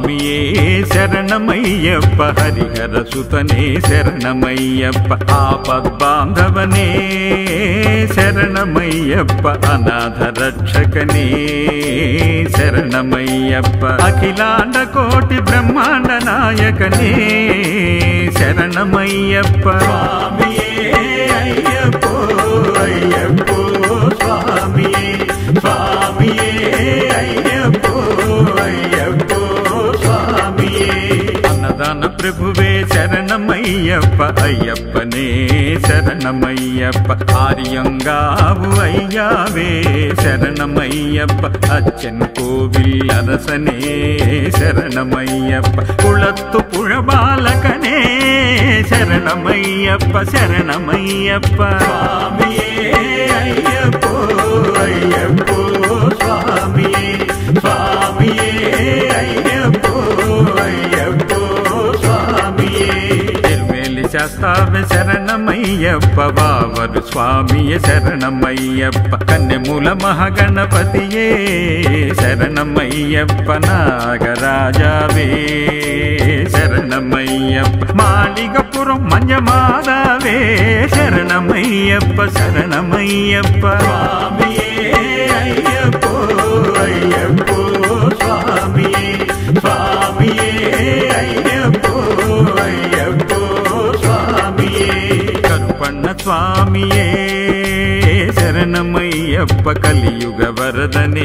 స్వామియే శరణమయ్యప్ప హరిహర సుతనే శరణమయ్యప్ప ఆపద్బాంధవనే శరణమయ్యప్ప అనాథ రక్షకనే శరణమయ్యప్ప అఖిలాండ కోటి బ్రహ్మాండ నాయకనే శరణమయ్యప్ప స్వామియే అయ్యప్పో అయ్యప్పో స్వామియే స్వామియే అయ్యప్పో అయ్యప్పో స్వామియే అన్నదాన ప్రభువే శరణమయ్యప్ప అయ్యప్పనే శరణమయ్యప్ప ఆర్యంగావు అయ్యావే శరణమయ్యప్ప అచ్చన్ కోవిల్ అరసనే శరణమయ్యప్ప కుళత్తు పుഴబాలకనే శరణమయ్యప్ప శరణమయ్యప్ప స్వామియే అయ్యప్పో అయ్యప్పో స్వామియే స్వామియే అయ్యప్పో అయ్యప్పో స్వామియే తిరుమేలి శాస్తావే శరణమయ్యప్ప బావరు స్వామియ శరణమయ్యప్ప కన్నెమూల మహాగణపతియే శరణమయ్యప్ప నాగరాజావే శరణమయ్యప్ప మాళిగపురం మంజమాదావే శరణమయ్యప్ప శరణమయ్యప్ప స్వామియే అయ్యప్పో అయ్యప్పో స్వామియే స్వామియే అయ్యప్పో అయ్యప్పో స్వామియే కరుపన్న స్వామియే శరణమయ్యప్ప కలియుగ వరదనే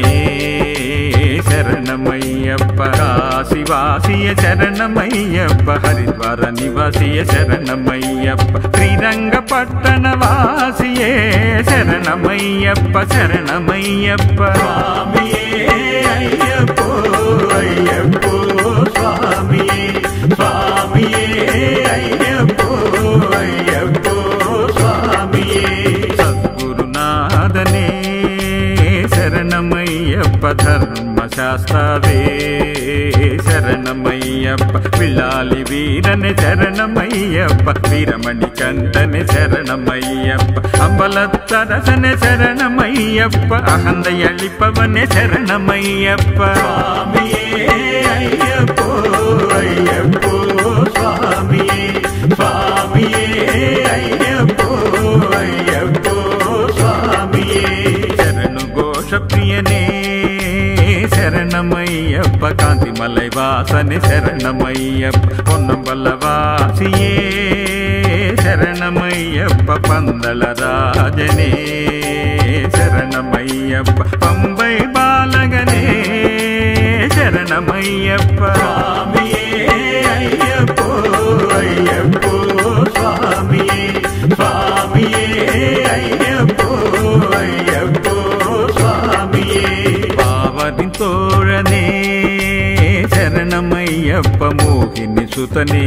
శరణమయ్యప్ప కాశివాసియ శరణమయ్యప్ప హరిద్వార నివాసియ శరణమయ్యప్ప శ్రీరంగ పట్టణ వాసియే శరణమయ్యప్ప శరణమయ్యప్ప స్వామియే అయ్యప్పో అయ్యప్పో స్వామియే స్వామియే అయ్యప్పో అయ్యప్పో స్వామియే సద్గురునాథనే శరణమయ్యప్ప ధర్మశాస్త్రవే శరణమయ్యప్ప పిల్లాలి వీరని శరణమయ్యప్ప వీరమణి కంటని శరణమయ్యప్ప అంబలత్తరసన శరణమయ్యప్ప అహంద ఎళిపవని శరణమయ్యప్ప స్వామియే అయ్యప్పో అయ్యప్పో స్వామియే స్వామియే అయ్యప్పో అయ్యప్పో స్వామియే శరణు ఘోష ప్రియనే శరణమయ్యప్ప కాంతిమలై వాసని శరణమయ్యప్ప పొన్నంబల్ల వాసియే శరణమయ్యప్ప పందల రాజనే శరణమయ్యప్ప పంబై బాలగనే శరణమయ్యప్ప స్వామియే అయ్యప్పో అయ్యప్పో స్వామియే స్వామియే అయ్యప్పో అయ్యప్పో స్వామియే పావని తోழనే శరణమయ్యప్ప మోహిని సుతనే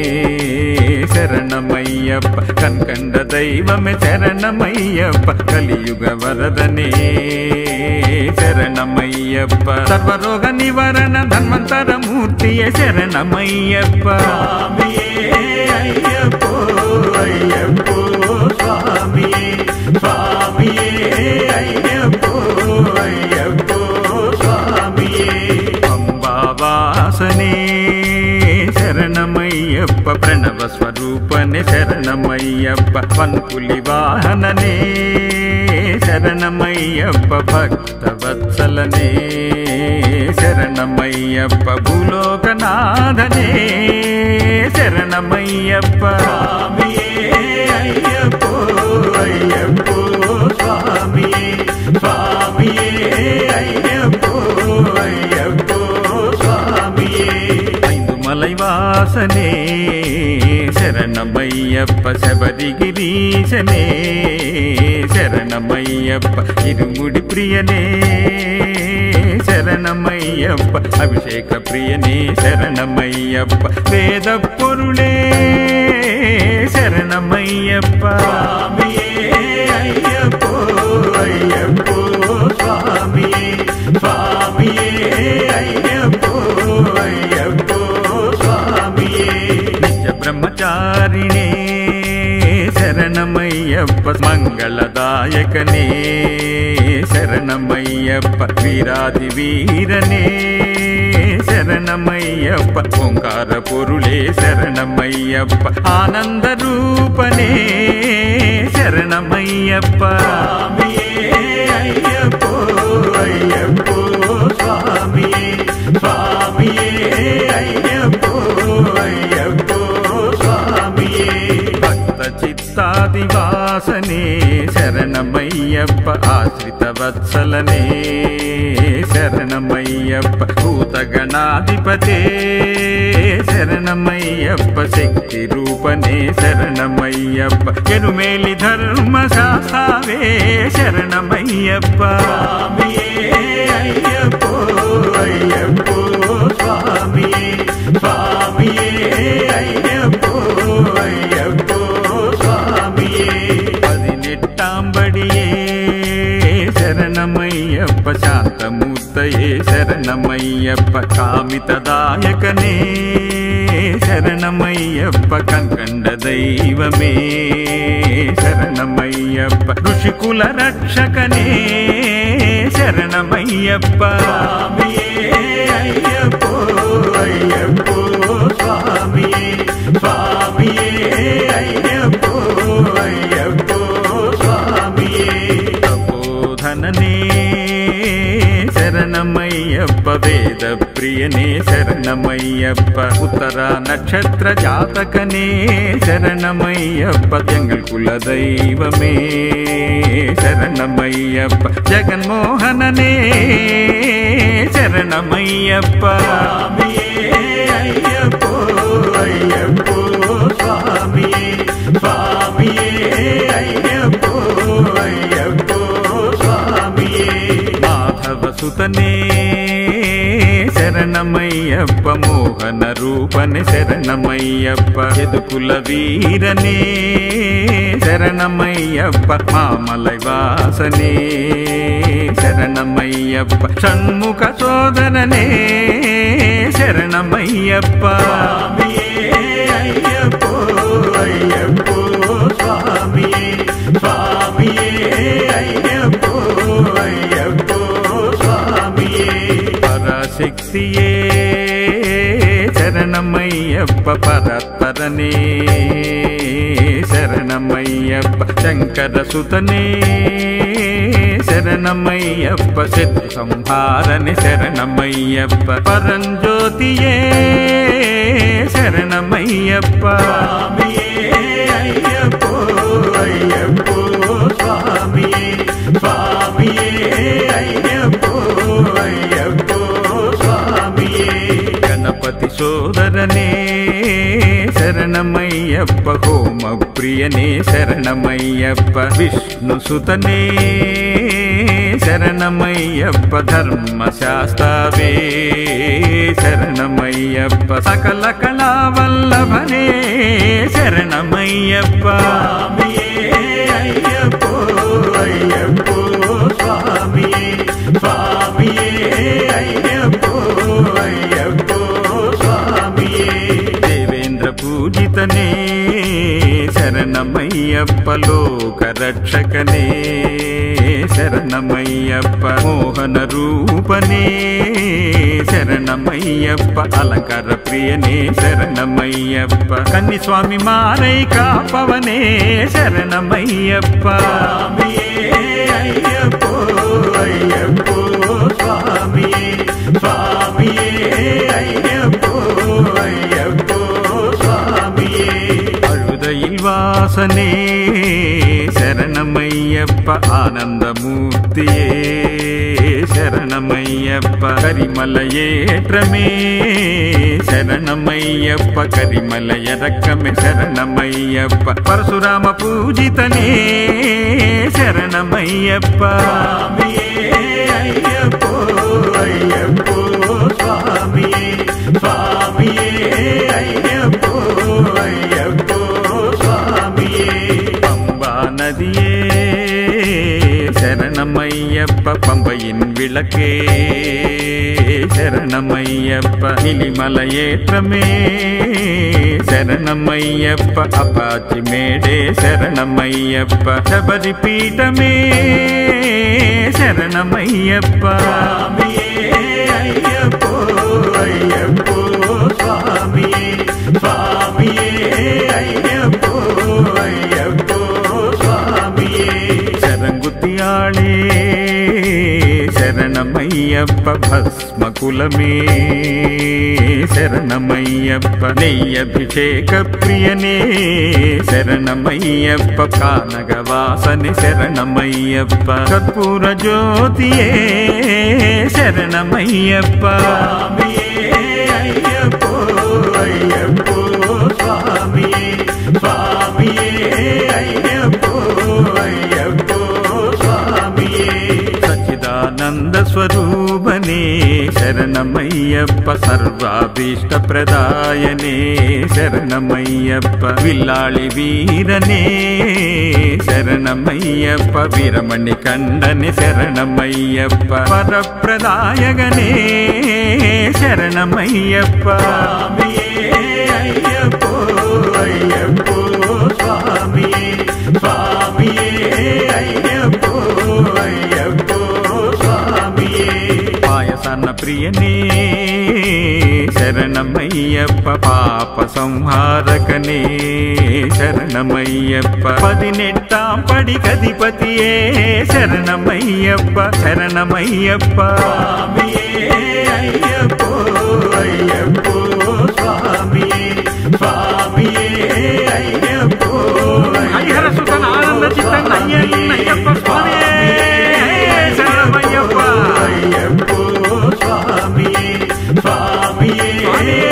శరణమయ్యప్ప కన్కండ దైవమే శరణమయ్యప్ప కలియుగ వరదనే శరణమయ్యప్ప సర్వరోగ నివారణ ధన్వంతర మూర్తియ శరణమయ్యప్ప స్వామియే అయ్యప్పో అయ్యప్పో స్వామియే స్వామియే అయ్యప్పో అయ్యప్పో స్వామియే అంబావాసనే శరణమయ్యప్ప ప్రణవ స్వరూపనే శరణమయ్యప్ప పన్పులి వాహననే శరణమయ్యప్ప భక్త వత్సలనే శరణమయ్యప్ప భూలోకనాథనే శరణమయ్యప్ప స్వామియే అయ్యప్పో అయ్యప్పో స్వామియే స్వామియే అయ్యప్పో అయ్యప్పో స్వామియే ఐదు మలై వాసనే శరణమయ్యప్ప శబరిగిరీశనే శరణమయ్యప్ప ఇరుముడి ప్రియనే శరణమయ్యప్ప అభిషేక ప్రియనే శరణమయ్యప్ప వేద పొరుళే శరణమయ్యప్ప స్వామియే అయ్యప్పో అయ్యప్పో స్వామియే స్వామియే అయ్యప్పో అయ్యప్పో స్వామియే నిత్య బ్రహ్మచారిణే శరణమయ్యప్ప మంగళదాయకనే శరణమయ్యప్ప వీరాది వీరనే శరణ శరణమయ్యప్ప ఓంకార పొరులే శరణమయ్యప్ప ఆనంద రూపనే శరణమయ్యప్ప అయ్యప్పో అయ్యప్పో స్వామియే స్వామియే అయ్యప్పో అయ్యప్పో స్వామియే భక్త చిత్తాదివాసనే శరణమయ్యప్ప ఆశ్రిత వత్సలనే శరణమయ్యప్ప భూతగణాధిపతే శరణమయ్యప్ప శక్తి రూపనే శరణమయ్యప్ప ఎరుమేలి ధర్మ శాస్త్రావే శరణమయ్యప్ప అయ్యప్పో అయ్యప్పో స్వామియే స్వామియే అయ్యప్పో అయ్యప్పో స్వామియే పదినెట్టాంబడియే శరణమయ్యప్ప శాంతమూర్తయే శరణమయ్యప్ప కామితదాయకనే శరణమయ్యప్ప కంకండ దైవమే శరణమయ్యప్ప ఋషికుల రక్షకనే శరణమయ్యప్ప అయ్యప్పో అయ్యప్పో స్వామియే స్వామియే అయ్యప్పో అయ్యప్పో స్వామియే తపోధననే శరణమయ్యప్ప వేద ప్రియనే శరణమయ్యప్ప ఉత్తర నక్షత్ర జాతకనే శరణమయ్యప్ప జంగల్ కుల దైవమే శరణమయ్యప్ప జగన్మోహననే శరణమయ్యప్ప అయ్యప్పో అయ్యప్పో స్వామియే స్వామియే అయ్యప్పో అయ్యప్పో స్వామియే మాధవ సుతనే శరణమయ్యప్ప మోహన రూపనే శరణమయ్యప్ప ఎదుకుల వీరనే శరణమయ్యప్ప మామలై వాసనే శరణమయ్యప్ప షణ్ముఖ సోదరనే శరణమయ్యప్ప అయ్యప్పో అయ్యప్పో స్వామియే స్వామియే అయ్యప్పో అయ్యప్పో స్వామియే పరశక్తియే శరణమయ్యప్ప పరత్పరనే శరణమయ్యప్ప శంకర సుతనే శరణమయ్యప్ప శత్రు సంహారని శరణమయ్యప్ప పరంజ్యోతియే శరణమయ్యప్ప అయ్యప్పో అయ్యప్పో స్వామియే స్వామియే అయ్యప్పో అయ్యప్పో స్వామియే గణపతి సోదరనే శరణమయ్యప్ప హోమ ప్రియనే శరణమయ్యప్ప విష్ణు సుతనే శరణమయ్యప్ప ధర్మశాస్త్రవే శరణమయ్యప్ప సకల కళావల్లభనే శరణమయ్యప్ప అయ్యప్పో అయ్యప్పో స్వామియే స్వామియే అయ్యప్పో అయ్యప్పో స్వామియే దేవేంద్ర పూజితనే శరణమయ్యప్ప లోక రక్షకనే శరణమయ్యప్ప మోహన రూపనే శరణమయ్యప్ప అలంకార ప్రియనే శరణమయ్యప్ప కన్ని స్వామి మారై కాపవనే శరణమయ్యప్ప అయ్యప్పో అయ్యప్పో స్వామియే స్వామియే అయ్యప్పో అయ్యప్పో స్వామియే அழுதையில் வாசனே சரணமையப்ப ஆனந்தமூர்த்தியே சரணமையப்ப கரிமலையேற்றமே శరణమయ్యప్ప కరిమలయరక్కమే శరణమయ్యప్ప పరశురామ పూజితనే శరణమయ్యప్ప అయ్యప్పో అయ్యప్పో స్వామియే స్వామియే అయ్యప్పో అయ్యప్పో స్వామియే పంబా నదిயே శరణమయ్యప్ప పంబையின் விளக்கே శరణమయ్యప్ప ఇలిమలయేత్రమే శరణమయ్యప్ప అపాచి మేడే శరణమయ్యప్ప శబరి పీఠమే శరణమయ్యప్ప అయ్యప్పో అయ్యప్ప భస్మకులమే శరణమయ్యప్ప నెయ్యభిషేక ప్రియనే శరణమయ్యప్ప కానగవాసని శరణమయ్యప్ప కర్పూర జ్యోతియే శరణమయ్యప్ప అయ్యప్పో అయ్యప్పో స్వామియే స్వామియే అయ్యప్పో అయ్యప్పో స్వామియే సచ్చిదానంద స్వరూపనే శరణమయ్యప్ప సర్వాభీష్ట ప్రదాయనే శరణమయ్యప్ప విల్లాళి వీరనే శరణమయ్యప్ప వీరమణి కండని శరణమయ్యప్ప వరప్రదాయగనే శరణమయ్యప్ప అయ్యప్పో అయ్యప్పో స్వామియే స్వామియే అయ్యప్పో అయ్యప్పో స్వామియే పాయసన్న ప్రియనే శరణమయ్యప్ప పాప సంహారకనే శరణమయ్యప్ప పదినెట్టాం పడి కధిపతియే శరణమయ్యప్ప శరణమయ్యప్ప అయ్యప్పో అయ్యప్పో స్వామియే స్వామియే అయ్యప్పో హరిహర సుతన ఆనంద చిత్తంగా అయ్యప్ప స్వామియే శరణమయ్యప్ప అయ్యప్పో స్వామియే స్వామియే